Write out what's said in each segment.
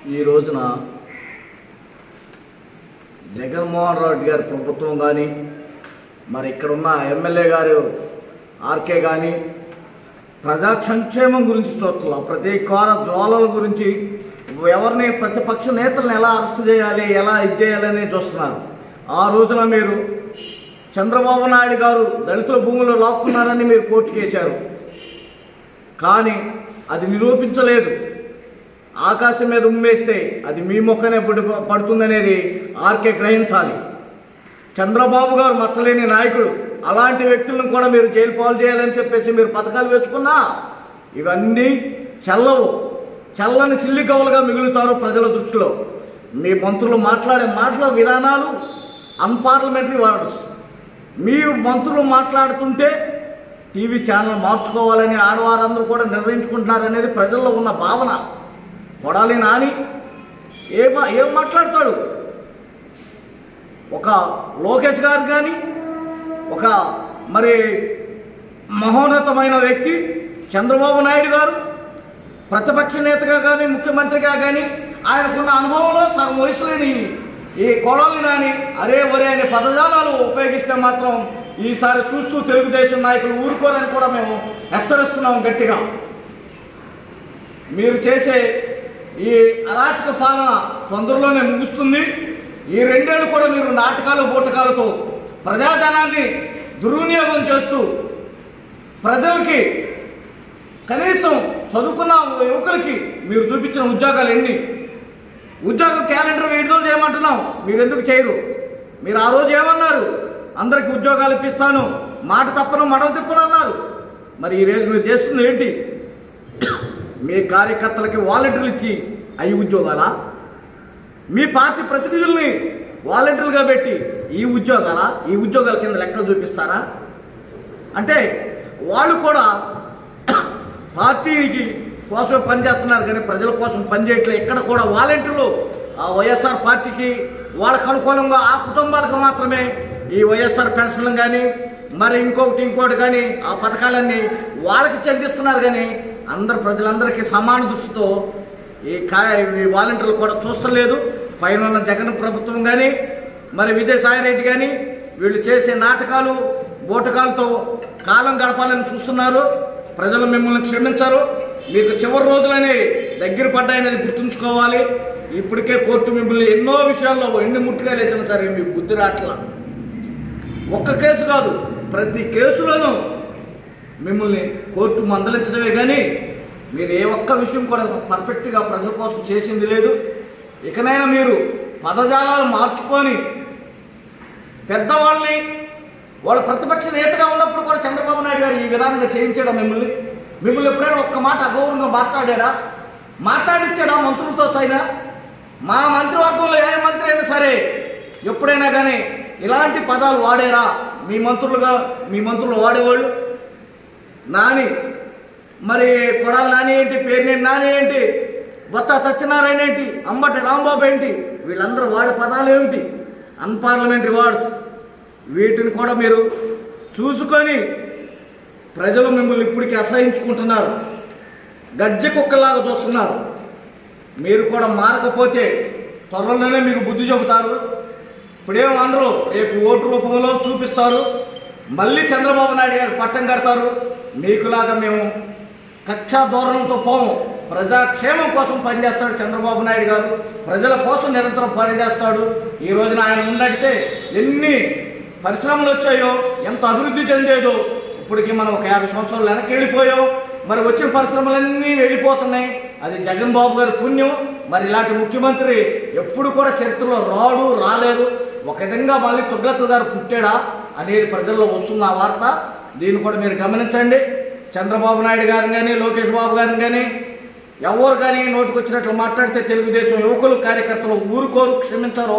ఈ రోజున జగన్మోహన్ రెడ్డి గారి ప్రభుత్వం కానీ మరి ఇక్కడున్న ఎమ్మెల్యే గారు ఆర్కే కానీ ప్రజా సంక్షేమం గురించి చూస్తున్నాం ప్రతీకార జ్వాలల గురించి ఎవరిని ప్రతిపక్ష నేతలను ఎలా అరెస్ట్ చేయాలి ఎలా ఇది చేయాలని చూస్తున్నారు ఆ రోజున మీరు చంద్రబాబు నాయుడు గారు దళితుల భూములు లాక్కున్నారని మీరు కోర్టుకు వేశారు కానీ అది నిరూపించలేదు ఆకాశం మీద ఉమ్మేస్తే అది మీ మొక్కనే పడి పడుతుందనేది ఆర్కే గ్రహించాలి చంద్రబాబు గారు మచ్చలేని నాయకుడు అలాంటి వ్యక్తులను కూడా మీరు జైలు పాలు చేయాలని చెప్పేసి మీరు పథకాలు వేసుకున్నా ఇవన్నీ చల్లవు చల్లని సిల్లికవులుగా మిగులుతారు ప్రజల దృష్టిలో మీ మంత్రులు మాట్లాడే మాటల విధానాలు అన్పార్లమెంటరీ వర్డ్స్ మీ మంత్రులు మాట్లాడుతుంటే టీవీ ఛానల్ మార్చుకోవాలని ఆడవారందరూ కూడా నిర్ణయించుకుంటున్నారనేది ప్రజల్లో ఉన్న భావన కొడాలి నాని ఏ మా ఏం మాట్లాడతాడు ఒక లోకేష్ గారు కానీ ఒక మరి మహోన్నతమైన వ్యక్తి చంద్రబాబు నాయుడు గారు ప్రతిపక్ష నేతగా కానీ ముఖ్యమంత్రిగా కానీ ఆయనకున్న అనుభవంలో సగం వయసులేని ఈ కొడవలి నాని అరే వరే అనే పదజాలాలు ఉపయోగిస్తే మాత్రం ఈసారి చూస్తూ తెలుగుదేశం నాయకులు ఊరుకోరని కూడా మేము హెచ్చరిస్తున్నాం గట్టిగా మీరు చేసే ఈ అరాచక పాలన తొందరలోనే ముగుస్తుంది ఈ రెండేళ్ళు కూడా మీరు నాటకాలు బూటకాలతో ప్రజాధనాన్ని దుర్వినియోగం చేస్తూ ప్రజలకి కనీసం చదువుకున్న యువకులకి మీరు చూపించిన ఉద్యోగాలు ఎన్ని ఉద్యోగ క్యాలెండర్ విడుదల చేయమంటున్నాం మీరు ఎందుకు చేయరు మీరు ఆ రోజు ఏమన్నారు అందరికి ఉద్యోగాలు ఇప్పిస్తాను మాట తప్పను మడవ తిప్పను అన్నారు మరి ఈ రోజు మీరు చేస్తుంది ఏంటి మీ కార్యకర్తలకి వాలంటీర్లు ఇచ్చి అవి ఉద్యోగాలా మీ పార్టీ ప్రతినిధుల్ని వాలంటీర్లుగా పెట్టి ఈ ఉద్యోగాల ఈ ఉద్యోగాల కింద లెక్కలు చూపిస్తారా అంటే వాళ్ళు కూడా పార్టీకి కోసం పనిచేస్తున్నారు కానీ ప్రజల కోసం పనిచేయట్లేదు ఎక్కడ కూడా వాలంటీర్లు ఆ వైఎస్ఆర్ పార్టీకి వాళ్ళకు అనుకూలంగా ఆ కుటుంబాలకు మాత్రమే ఈ వైఎస్ఆర్ పెన్షన్లు కానీ మరి ఇంకొకటి ఇంకోటి కానీ ఆ పథకాలన్నీ వాళ్ళకి చెందిస్తున్నారు కానీ అందరు ప్రజలందరికీ సమాన దృష్టితో ఈ కా ఈ వాలంటీర్లు కూడా చూస్తలేదు పైన ఉన్న జగన్ ప్రభుత్వం కానీ మరి విజయసాయిరెడ్డి కానీ వీళ్ళు చేసే నాటకాలు బూటకాలతో కాలం గడపాలని చూస్తున్నారు ప్రజలు మిమ్మల్ని క్షమించరు మీకు చివరి రోజులనే దగ్గర పడ్డాయనేది గుర్తుంచుకోవాలి ఇప్పటికే కోర్టు మిమ్మల్ని ఎన్నో విషయాల్లో ఎన్ని ముట్టుగా లేచినా సరే మీకు బుద్ధి రాట్లా ఒక్క కేసు కాదు ప్రతి కేసులోనూ మిమ్మల్ని కోర్టు మందలించడమే కానీ మీరు ఏ ఒక్క విషయం కూడా పర్ఫెక్ట్గా ప్రజల కోసం చేసింది లేదు ఇకనైనా మీరు పదజాలాలు మార్చుకొని పెద్దవాళ్ళని వాళ్ళ ప్రతిపక్ష నేతగా ఉన్నప్పుడు కూడా చంద్రబాబు నాయుడు గారు ఈ విధానంగా చేయించాడా మిమ్మల్ని మిమ్మల్ని ఎప్పుడైనా ఒక్క మాట అగౌరవంగా మాట్లాడాడా మాట్లాడిచ్చాడా మంత్రులతో అయినా మా మంత్రివర్గంలో ఏ మంత్రి అయినా సరే ఎప్పుడైనా కానీ ఇలాంటి పదాలు వాడారా మీ మంత్రులుగా మీ మంత్రులు వాడేవాళ్ళు నాని మరి కొడాలి నాని ఏంటి పేరునేని నాని ఏంటి బొత్త సత్యనారాయణ ఏంటి అంబటి రాంబాబు ఏంటి వీళ్ళందరూ వాడే పదాలు ఏమిటి అన్పార్లమెంటరీ వర్డ్స్ వీటిని కూడా మీరు చూసుకొని ప్రజలు మిమ్మల్ని ఇప్పటికీ అసహించుకుంటున్నారు గజ్జె కుక్కలాగా చూస్తున్నారు మీరు కూడా మారకపోతే త్వరలోనే మీకు బుద్ధి చెబుతారు ఇప్పుడేం అనరు రేపు ఓటు రూపంలో చూపిస్తారు మళ్ళీ చంద్రబాబు నాయుడు గారు పట్టం కడతారు మీకులాగా మేము కక్షా ధోరణంతో పోము ప్రజాక్షేమం కోసం పనిచేస్తాడు చంద్రబాబు నాయుడు గారు ప్రజల కోసం నిరంతరం పనిచేస్తాడు ఈ రోజున ఆయన ఉన్నడితే ఎన్ని పరిశ్రమలు వచ్చాయో ఎంత అభివృద్ధి చెందేదో ఇప్పటికీ మనం ఒక యాభై సంవత్సరాలు వెనక్కి వెళ్ళిపోయాం మరి వచ్చిన పరిశ్రమలన్నీ వెళ్ళిపోతున్నాయి అది జగన్ బాబు గారి పుణ్యం మరి ఇలాంటి ముఖ్యమంత్రి ఎప్పుడు కూడా చరిత్రలో రాడు రాలేదు ఒక విధంగా మళ్ళీ తుగ్లక్ గారు పుట్టాడా అనేది ప్రజల్లో వస్తున్న ఆ వార్త దీన్ని కూడా మీరు గమనించండి చంద్రబాబు నాయుడు గారిని కానీ లోకేష్ బాబు గారిని కానీ ఎవరు కానీ నోటికొచ్చినట్లు మాట్లాడితే తెలుగుదేశం యువకులు కార్యకర్తలు ఊరుకోరు క్షమించరు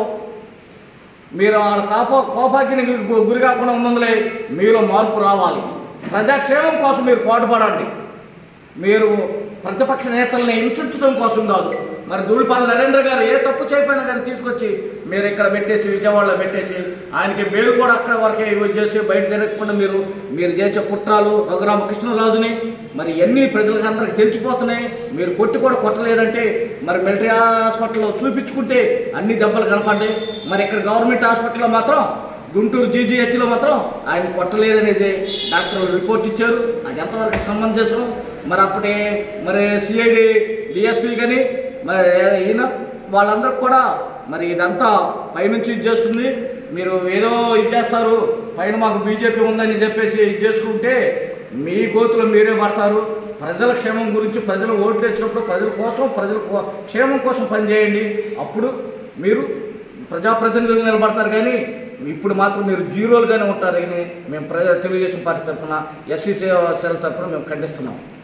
మీరు వాళ్ళ కాప కోపాగ్ని గు- గురి కాకుండా ఉన్నందులే మీలో మార్పు రావాలి ప్రజాక్షేమం కోసం మీరు పాటుపడండి మీరు ప్రతిపక్ష నేతల్ని హింసించడం కోసం కాదు మరి ధూళిపాల నరేంద్ర గారు ఏ తప్పు చేయకపోయినా కానీ తీసుకొచ్చి మీరు ఇక్కడ పెట్టేసి విజయవాడలో పెట్టేసి ఆయనకి బెయిల్ కూడా అక్కడ వరకే చేసి బయట తిరగకుండా మీరు మీరు చేసే కుట్రాలు రఘురామకృష్ణరాజుని మరి ఎన్ని ప్రజలకు అందరికి తెలిసిపోతున్నాయి మీరు కొట్టి కూడా కొట్టలేదంటే మరి మిలిటరీ హాస్పిటల్లో చూపించుకుంటే అన్ని దెబ్బలు కనపడ్డాయి మరి ఇక్కడ గవర్నమెంట్ హాస్పిటల్లో మాత్రం గుంటూరు జీజీహెచ్లో మాత్రం ఆయన కొట్టలేదనేది డాక్టర్లు రిపోర్ట్ ఇచ్చారు అది ఎంతవరకు సమంజసం మరి అప్పుడే మరి సిఐడి డిఎస్పీ కానీ మరి ఈయన వాళ్ళందరికి కూడా మరి ఇదంతా పైనుంచి ఇది చేస్తుంది మీరు ఏదో ఇది చేస్తారు పైన మాకు బీజేపీ ఉందని చెప్పేసి ఇది చేసుకుంటే మీ గోతులు మీరే పడతారు ప్రజల క్షేమం గురించి ప్రజలు ఓట్లు తెచ్చినప్పుడు ప్రజల కోసం ప్రజల కో- క్షేమం కోసం పనిచేయండి అప్పుడు మీరు ప్రజాప్రతినిధులు నిలబడతారు కానీ ఇప్పుడు మాత్రం మీరు జీరోలుగానే ఉంటారని మేము ప్రజా తెలుగుదేశం పార్టీ తరఫున ఎస్సీ సెల్ తరఫున మేము ఖండిస్తున్నాం